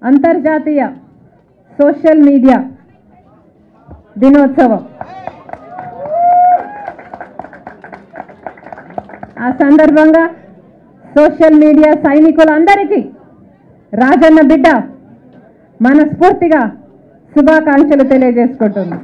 అంతర్జాతీయ social media దినోత్సవం ఆ సందర్భంగా సోషల్ మీడియా సైనికులందరికీ రాజన్న బిడ్డ మనస్ఫూర్తిగా శుభాకాంక్షలు తెలియజేసుకుంటుంది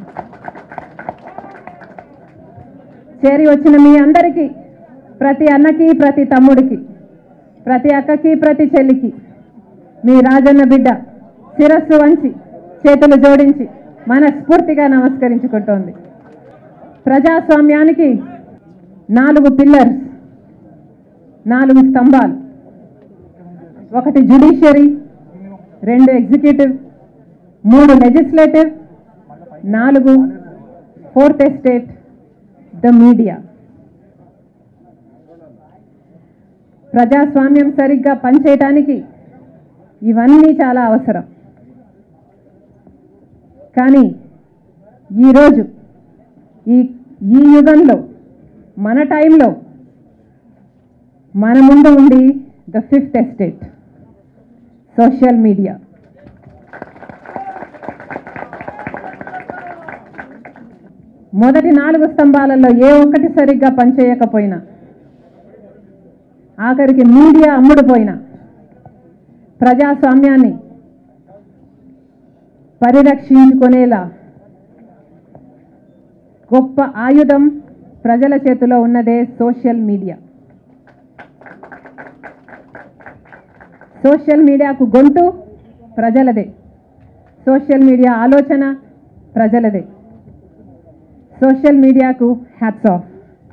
చేరి వచ్చిన మీ అందరికీ ప్రతి అన్నకి ప్రతి తమ్ముడికి ప్రతి అక్కకి ప్రతి చెల్లికి మీ రాజన్న బిడ్డ శిరస్సు వంచి చేతులు జోడించి మనస్ఫూర్తిగా నమస్కరించుకుంటోంది ప్రజాస్వామ్యానికి నాలుగు పిల్లర్స్ నాలుగు స్తంభాలు ఒకటి జుడిషియరీ రెండు ఎగ్జిక్యూటివ్ మూడు లెజిస్లేటివ్ నాలుగు ఫోర్త్ ఎస్టేట్ ద మీడియా ప్రజాస్వామ్యం సరిగ్గా పనిచేయటానికి ఇవన్నీ చాలా అవసరం కానీ ఈరోజు ఈ ఈ యుగంలో మన టైంలో మన ముందు ఉంది the fifth estate social media మొదటి నాలుగు స్తంభాలలో ఏ ఒక్కటి సరిగ్గా పనిచేయకపోయినా ఆఖరికి మీడియా అమ్ముడుపోయినా ప్రజాస్వామ్యాన్ని పరిరక్షించుకునేలా గొప్ప ఆయుధం ప్రజల చేతిలో ఉన్నదే సోషల్ మీడియా సోషల్ మీడియాకు గొంతు ప్రజలదే సోషల్ మీడియా ఆలోచన ప్రజలదే సోషల్ మీడియాకు హ్యాట్స్ ఆఫ్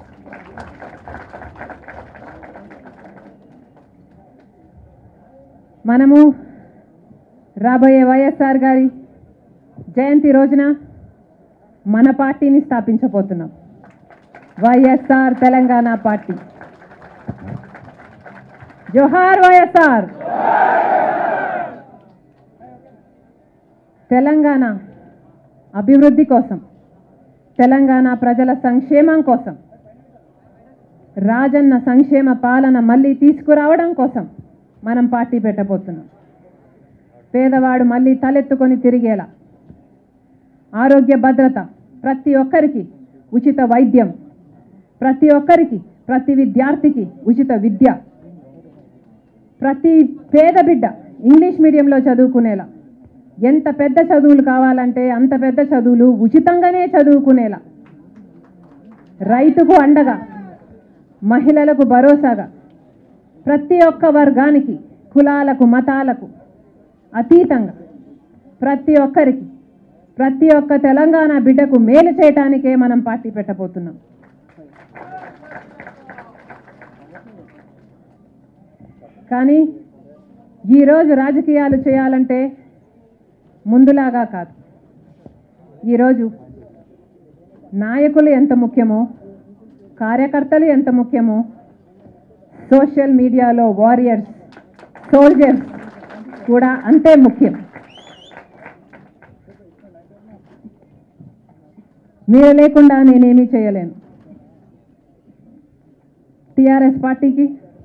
మనము రాబోయే వైఎస్ఆర్ గారి జయంతి రోజున మన పార్టీని స్థాపించబోతున్నాం వైఎస్ఆర్ తెలంగాణ పార్టీ జోహార్ వైఎస్ఆర్ తెలంగాణ అభివృద్ధి కోసం తెలంగాణ ప్రజల సంక్షేమం కోసం రాజన్న సంక్షేమ పాలన మళ్ళీ తీసుకురావడం కోసం మనం పార్టీ పెట్టబోతున్నాం పేదవాడు మళ్ళీ తలెత్తుకొని తిరిగేలా ఆరోగ్య భద్రత ప్రతి ఒక్కరికి ఉచిత వైద్యం ప్రతి ఒక్కరికి ప్రతి విద్యార్థికి ఉచిత విద్య ప్రతి పేద బిడ్డ ఇంగ్లీష్ మీడియంలో చదువుకునేలా ఎంత పెద్ద చదువులు కావాలంటే అంత పెద్ద చదువులు ఉచితంగానే చదువుకునేలా రైతుకు అండగా మహిళలకు భరోసాగా ప్రతి ఒక్క వర్గానికి కులాలకు మతాలకు అతీతంగా ప్రతి ఒక్కరికి ప్రతి ఒక్క తెలంగాణ బిడ్డకు మేలు చేయటానికే మనం పార్టీ పెట్టబోతున్నాం కానీ ఈరోజు రాజకీయాలు చేయాలంటే ముందులాగా కాదు ఈరోజు నాయకులు ఎంత ముఖ్యమో కార్యకర్తలు ఎంత ముఖ్యమో సోషల్ మీడియాలో వారియర్స్ సోల్జర్స్ కూడా అంతే ముఖ్యం మీరు లేకుండా నేనేమీ చేయలేను టిఆర్ఎస్ పార్టీకి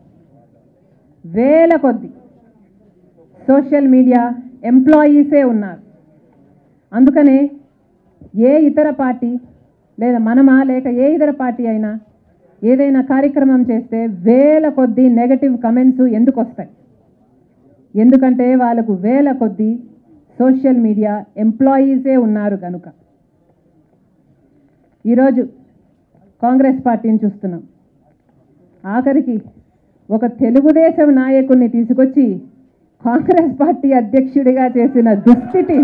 వేల కొద్ది సోషల్ మీడియా ఎంప్లాయీసే ఉన్నారు అందుకనే ఏ ఇతర పార్టీ లేదా మనమా లేక ఏ ఇతర పార్టీ అయినా ఏదైనా కార్యక్రమం చేస్తే వేల కొద్ది నెగటివ్ కమెంట్స్ ఎందుకు వస్తాయి ఎందుకంటే వాళ్ళకు వేల కొద్ది సోషల్ మీడియా ఎంప్లాయీసే ఉన్నారు కనుక ఈరోజు కాంగ్రెస్ పార్టీని చూస్తున్నాం ఆఖరికి ఒక తెలుగుదేశం నాయకుడిని తీసుకొచ్చి కాంగ్రెస్ పార్టీ అధ్యక్షుడిగా చేసిన దుస్థితి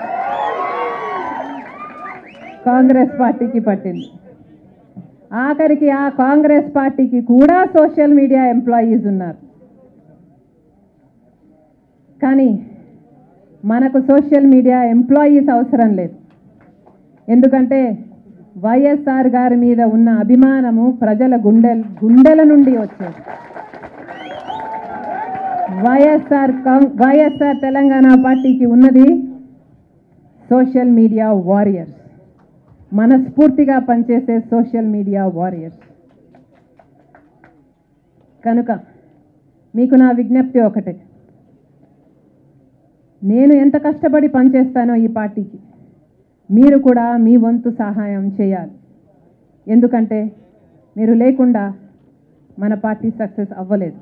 కాంగ్రెస్ పార్టీకి పట్టింది ఆఖరికి ఆ కాంగ్రెస్ పార్టీకి కూడా సోషల్ మీడియా ఎంప్లాయీస్ ఉన్నారు కానీ మనకు సోషల్ మీడియా ఎంప్లాయీస్ అవసరం లేదు ఎందుకంటే వైఎస్ఆర్ గారి మీద ఉన్న అభిమానము ప్రజల గుండె గుండెల నుండి వచ్చేది వైఎస్ఆర్ కాంగ్- వైఎస్ఆర్ తెలంగాణ పార్టీకి ఉన్నది సోషల్ మీడియా వారియర్స్ మనస్ఫూర్తిగా పనిచేసే సోషల్ మీడియా వారియర్స్ కనుక మీకు నా విజ్ఞప్తి ఒకటే నేను ఎంత కష్టపడి పనిచేస్తానో ఈ పార్టీకి మీరు కూడా మీ వంతు సహాయం చేయాలి ఎందుకంటే మీరు లేకుండా మన పార్టీ సక్సెస్ అవ్వలేదు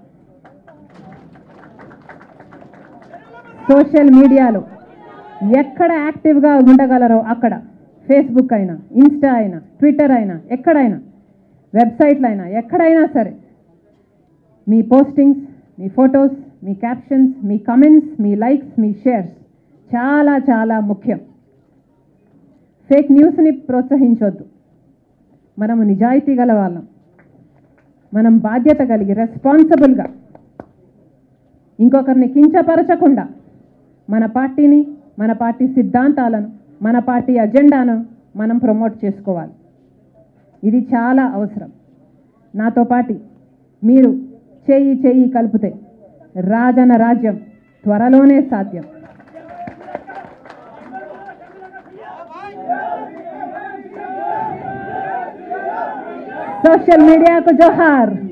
సోషల్ మీడియాలో ఎక్కడ యాక్టివ్గా ఉండగలరో అక్కడ ఫేస్బుక్ అయినా ఇన్స్టా అయినా ట్విట్టర్ అయినా ఎక్కడైనా వెబ్సైట్లు అయినా ఎక్కడైనా సరే మీ పోస్టింగ్స్ మీ ఫొటోస్ మీ క్యాప్షన్స్ మీ కమెంట్స్ మీ లైక్స్ మీ షేర్స్ చాలా చాలా ముఖ్యం ఫేక్ న్యూస్ని ప్రోత్సహించొద్దు మనము నిజాయితీ గల వాళ్ళం మనం బాధ్యత కలిగి రెస్పాన్సిబుల్గా ఇంకొకరిని కించపరచకుండా మన పార్టీని మన పార్టీ సిద్ధాంతాలను మన పార్టీ అజెండాను మనం ప్రమోట్ చేసుకోవాలి ఇది చాలా అవసరం నాతో పాటి మీరు చేయి చేయి కలిపితే రాజన రాజ్యం త్వరలోనే సాధ్యం సోషల్ మీడియాకు జోహార్